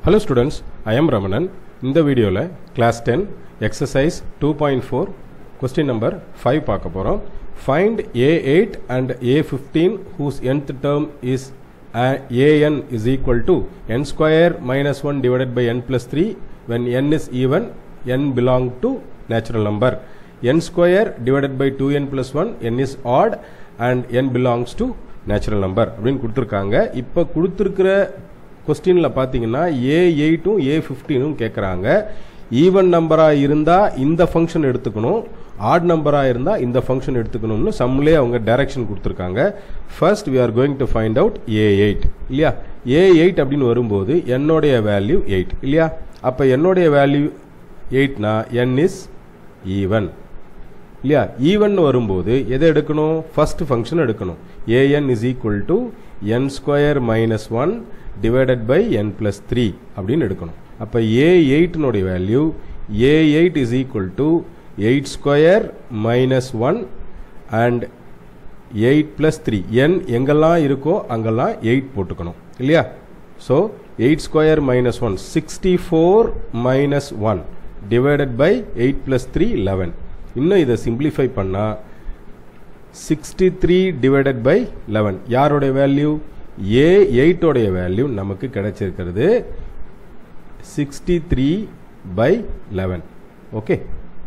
hello students I am Ramanan இந்த வீடியோவில் class ten exercise two point four question number five பார்க்க போகிறோம் find A eight and A fifteen whose nth term is A N is equal to N square minus one divided by N plus three when N is even N belong to natural number n square divided by two N plus one N is odd and N belongs to natural number அப்படின்னு கொடுத்துருக்காங்க இப்போ கொடுத்துருக்கிற கொஸ்டினில் பார்த்தீங்கன்னா ஏ எயிட்டும் ஏ ஃபிஃப்டீனும் கேட்குறாங்க even நம்பராக இருந்தால் இந்த ஃபங்க்ஷன் எடுத்துக்கணும் ஆட் நம்பராக இருந்தால் இந்த ஃபங்க்ஷன் எடுத்துக்கணும்னு சம்லேயே அவங்க டைரக்ஷன் கொடுத்துருக்காங்க first we are going to find out A eight இல்லையா ஏ எயிட் அப்படின்னு வரும்போது என்னுடைய வேல்யூ எயிட் இல்லையா அப்போ என்னுடைய வேல்யூ எயிட்னா என் இஸ் ஈவன் இல்லையா ஈவன் வரும்போது எதை எடுக்கணும் ஃபர்ஸ்ட் ஃபங்க்ஷன் எடுக்கணும் A N is equal to N square minus one divided by N plus three அப்படின்னு எடுக்கணும் அப்போ ஏ எயிட்னுடைய value A eight is equal to eight square minus one and eight plus three N எங்கெல்லாம் இருக்கோ அங்கெல்லாம் eight போட்டுக்கணும் இல்லையா so eight square minus one sixty four minus one divided by eight plus three eleven இன்னும் இதை simplify பண்ணால் sixty three divided by eleven யாருடைய value A எயிட்டோடைய வேல்யூ நமக்கு கிடைச்சிருக்கிறது sixty three by eleven okay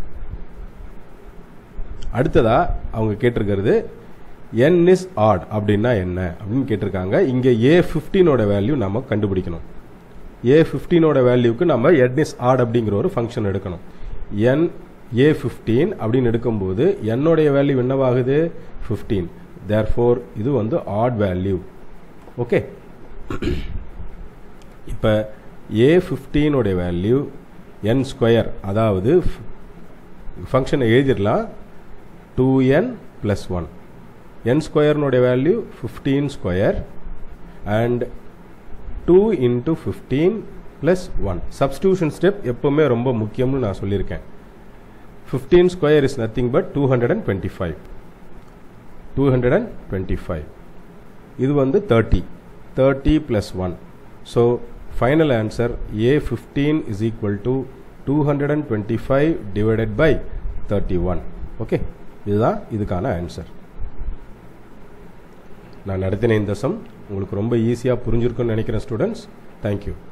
அடுத்ததா அவங்க கேட்டிருக்கிறது என் இஸ் ஆட் அப்படின்னா என்ன அப்படின்னு கேட்டிருக்காங்க இங்கே ஏ ஃபிஃப்டீனோட வேல்யூ நம்ம கண்டுபிடிக்கணும் ஏ ஃபிஃப்டீனோட வேல்யூக்கு நம்ம என் இஸ் ஆட் அப்படிங்கிற ஒரு ஃபங்க்ஷன் எடுக்கணும் என் ஏ ஃபிஃப்டீன் அப்படின்னு எடுக்கும்போது என்னுடைய வேல்யூ என்னவாகுது ஃபிஃப்டீன் தேர் ஃபோர் இது வந்து ஆட் வேல்யூ ஓகே இப்போ ஏ ஃபிஃப்டீனுடைய வேல்யூ என் ஸ்கொயர் அதாவது ஃபங்க்ஷனை எழுதிடலாம் two N plus one N ஸ்கொயர்னுடைய value fifteen square and two into fifteen plus one substitution step எப்போவுமே ரொம்ப முக்கியம்னு நான் சொல்லியிருக்கேன் fifteen square is nothing but two hundred and twenty five two hundred and twenty five இது வந்து thirty thirty plus one so final answer A fifteen is equal to two hundred and twenty five divided by thirty one okay இதுதான் இதுக்கான answer நான் நடத்தின இந்த some உங்களுக்கு ரொம்ப ஈஸியாக புரிஞ்சிருக்குன்னு நினைக்கிறேன் ஸ்டூடெண்ட்ஸ் தேங்க்யூ